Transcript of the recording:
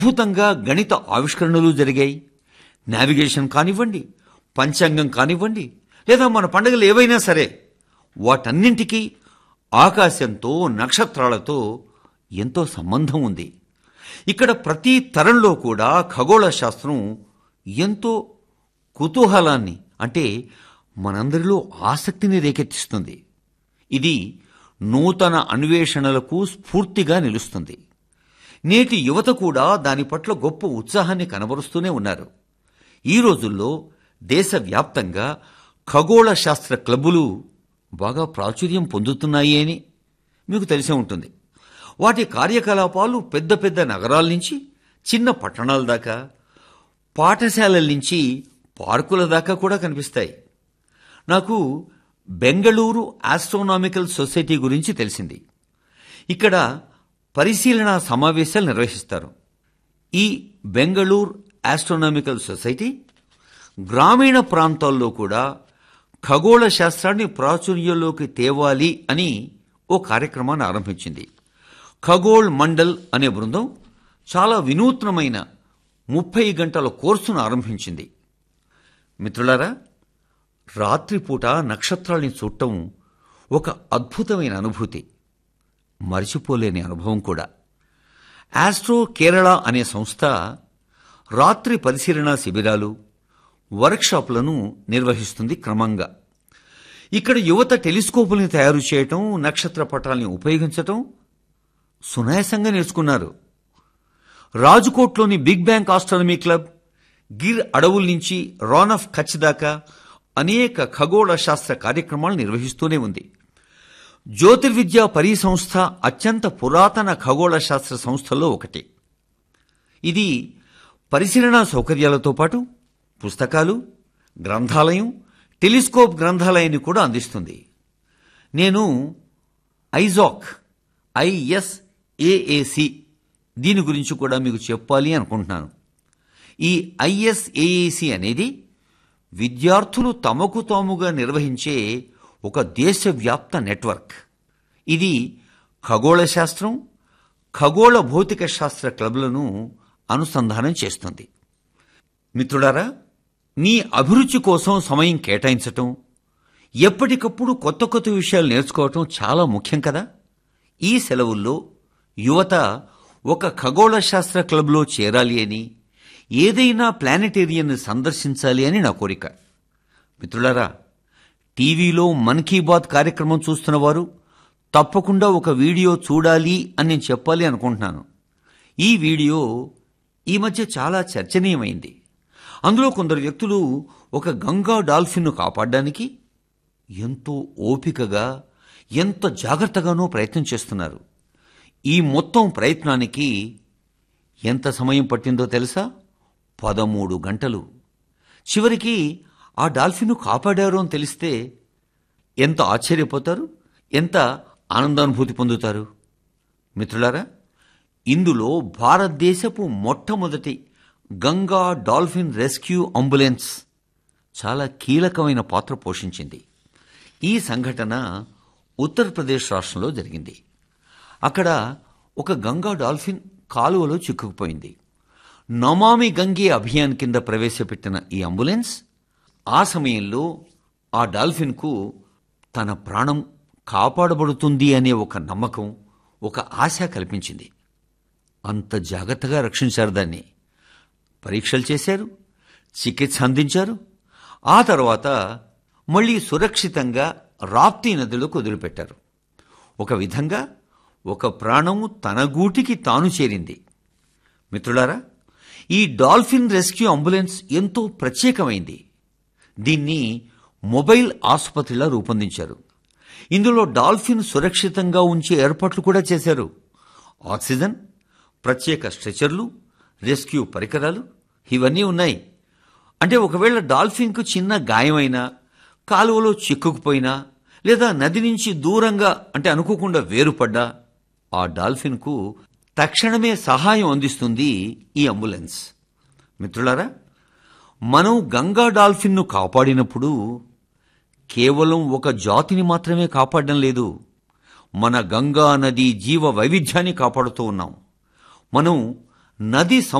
అద్భుతంగా గణిత ఆవిష్కరణలు జరిగాయి నావిగేషన్ కానివ్వండి పంచాంగం కానివ్వండి లేదా మన పండుగలు ఏవైనా సరే వాటన్నింటికీ ఆకాశంతో నక్షత్రాలతో ఎంతో సంబంధం ఉంది ఇక్కడ ప్రతి తరంలో కూడా ఖగోళ శాస్త్రం ఎంతో కుతూహలాన్ని అంటే మనందరిలో ఆసక్తిని రేకెత్తిస్తుంది ఇది నూతన అన్వేషణలకు స్ఫూర్తిగా నిలుస్తుంది నేటి యువత కూడా దాని పట్ల గొప్ప ఉత్సాహాన్ని కనబరుస్తూనే ఉన్నారు ఈ రోజుల్లో దేశవ్యాప్తంగా ఖగోళ శాస్త్ర క్లబ్బులు బాగా ప్రాచుర్యం పొందుతున్నాయి అని మీకు తెలిసే ఉంటుంది వాటి కార్యకలాపాలు పెద్ద పెద్ద నగరాల నుంచి చిన్న పట్టణాల దాకా పాఠశాలల నుంచి పార్కుల దాకా కూడా కనిపిస్తాయి నాకు బెంగళూరు ఆస్ట్రోనామికల్ సొసైటీ గురించి తెలిసింది ఇక్కడ పరిశీలన సమావేశాలు నిర్వహిస్తారు ఈ బెంగళూరు ఆస్ట్రోనామికల్ సొసైటీ గ్రామీణ ప్రాంతాల్లో కూడా ఖగోళ శాస్త్రాన్ని ప్రాచుర్యంలోకి తేవాలి అని ఓ కార్యక్రమాన్ని ఆరంభించింది ఖగోళ్ మండల్ అనే బృందం చాలా వినూత్నమైన ముప్పై గంటల కోర్సును ఆరంభించింది మిత్రులారా రాత్రిపూట నక్షత్రాల్ని చూడటం ఒక అద్భుతమైన అనుభూతి మరిచిపోలేని అనుభవం కూడా ఆస్ట్రో కేరళ అనే సంస్థ రాత్రి పరిశీలన శిబిరాలు వర్క్షాప్లను నిర్వహిస్తుంది క్రమంగా ఇక్కడ యువత టెలిస్కోపుల్ని తయారు చేయటం నక్షత్ర పటాల్ని ఉపయోగించటం సునాయాసంగా నేర్చుకున్నారు రాజ్కోట్లోని big bank astronomy club Gir అడవుల నుంచి రాన్ ఆఫ్ కచ్ దాకా అనేక ఖగోళ శాస్త్ర కార్యక్రమాలు నిర్వహిస్తూనే ఉంది జ్యోతిర్విద్యా పరిసంస్థ అత్యంత పురాతన ఖగోళ శాస్త్ర సంస్థల్లో ఒకటి ఇది పరిశీలనా సౌకర్యాలతో పాటు పుస్తకాలు గ్రంథాలయం టెలిస్కోప్ గ్రంథాలయాన్ని కూడా అందిస్తుంది నేను ఐజాక్ ఐఎస్ఏఏసి దీని గురించి కూడా మీకు చెప్పాలి అనుకుంటున్నాను ఈ ఐఎస్ఏఏసి అనేది విద్యార్థులు తమకు తాముగా నిర్వహించే ఒక దేశవ్యాప్త నెట్వర్క్ ఇది ఖగోళ శాస్త్రం ఖగోళ భౌతిక శాస్త్ర క్లబ్లను అనుసంధానం చేస్తుంది మిత్రులారా నీ అభిరుచి కోసం సమయం కేటాయించటం ఎప్పటికప్పుడు కొత్త కొత్త విషయాలు నేర్చుకోవటం చాలా ముఖ్యం కదా ఈ సెలవుల్లో యువత ఒక ఖగోళ శాస్త్ర క్లబ్లో చేరాలి అని ఏదైనా ప్లానెటేరియంను సందర్శించాలి అని నా కోరిక మిత్రులారా టీవీలో మన్ కీ బాత్ కార్యక్రమం చూస్తున్న వారు తప్పకుండా ఒక వీడియో చూడాలి అని నేను చెప్పాలి అనుకుంటున్నాను ఈ వీడియో ఈ మధ్య చాలా చర్చనీయమైంది అందులో కొందరు వ్యక్తులు ఒక గంగా డాల్ఫిన్ను కాపాడడానికి ఎంతో ఓపికగా ఎంత జాగ్రత్తగానో ప్రయత్నం చేస్తున్నారు ఈ మొత్తం ప్రయత్నానికి ఎంత సమయం పట్టిందో తెలుసా పదమూడు గంటలు చివరికి ఆ డాల్ఫిన్ను కాపాడారు అని తెలిస్తే ఎంత ఆశ్చర్యపోతారు ఎంత ఆనందానుభూతి పొందుతారు మిత్రులారా ఇందులో భారతదేశపు మొట్టమొదటి గంగా డాల్ఫిన్ రెస్క్యూ అంబులెన్స్ చాలా కీలకమైన పాత్ర పోషించింది ఈ సంఘటన ఉత్తరప్రదేశ్ రాష్ట్రంలో జరిగింది అక్కడ ఒక గంగా డాల్ఫిన్ కాలువలో చిక్కుకుపోయింది నమామి గంగే అభియాన్ కింద ప్రవేశపెట్టిన ఈ అంబులెన్స్ ఆ సమయంలో ఆ డాల్ఫిన్కు తన ప్రాణం కాపాడబడుతుంది అనే ఒక నమ్మకం ఒక ఆశ కల్పించింది అంత జాగ్రత్తగా రక్షించారు దాన్ని పరీక్షలు చేశారు చికిత్స అందించారు ఆ తర్వాత మళ్ళీ సురక్షితంగా రాప్తి నదిలోకి వదిలిపెట్టారు ఒక విధంగా ఒక ప్రాణం తన గూటికి తాను చేరింది మిత్రులారా ఈ డాల్ఫిన్ రెస్క్యూ అంబులెన్స్ ఎంతో ప్రత్యేకమైంది దీన్ని మొబైల్ ఆసుపత్రిలా రూపొందించారు ఇందులో డాల్ఫిన్ సురక్షితంగా ఉంచే ఏర్పాట్లు కూడా చేశారు ఆక్సిజన్ ప్రత్యేక స్ట్రెచర్లు రెస్క్యూ పరికరాలు ఇవన్నీ ఉన్నాయి అంటే ఒకవేళ డాల్ఫిన్కు చిన్న గాయమైనా కాలువలో చిక్కుకుపోయినా లేదా నది నుంచి దూరంగా అంటే అనుకోకుండా వేరుపడ్డా ఆ డాల్ఫిన్కు తక్షణమే సహాయం అందిస్తుంది ఈ అంబులెన్స్ మిత్రులారా మనం గంగా డాల్ఫిన్ను కాపాడినప్పుడు కేవలం ఒక జాతిని మాత్రమే కాపాడడం లేదు మన గంగా నది జీవ వైవిధ్యాన్ని కాపాడుతూ ఉన్నాం మనం నది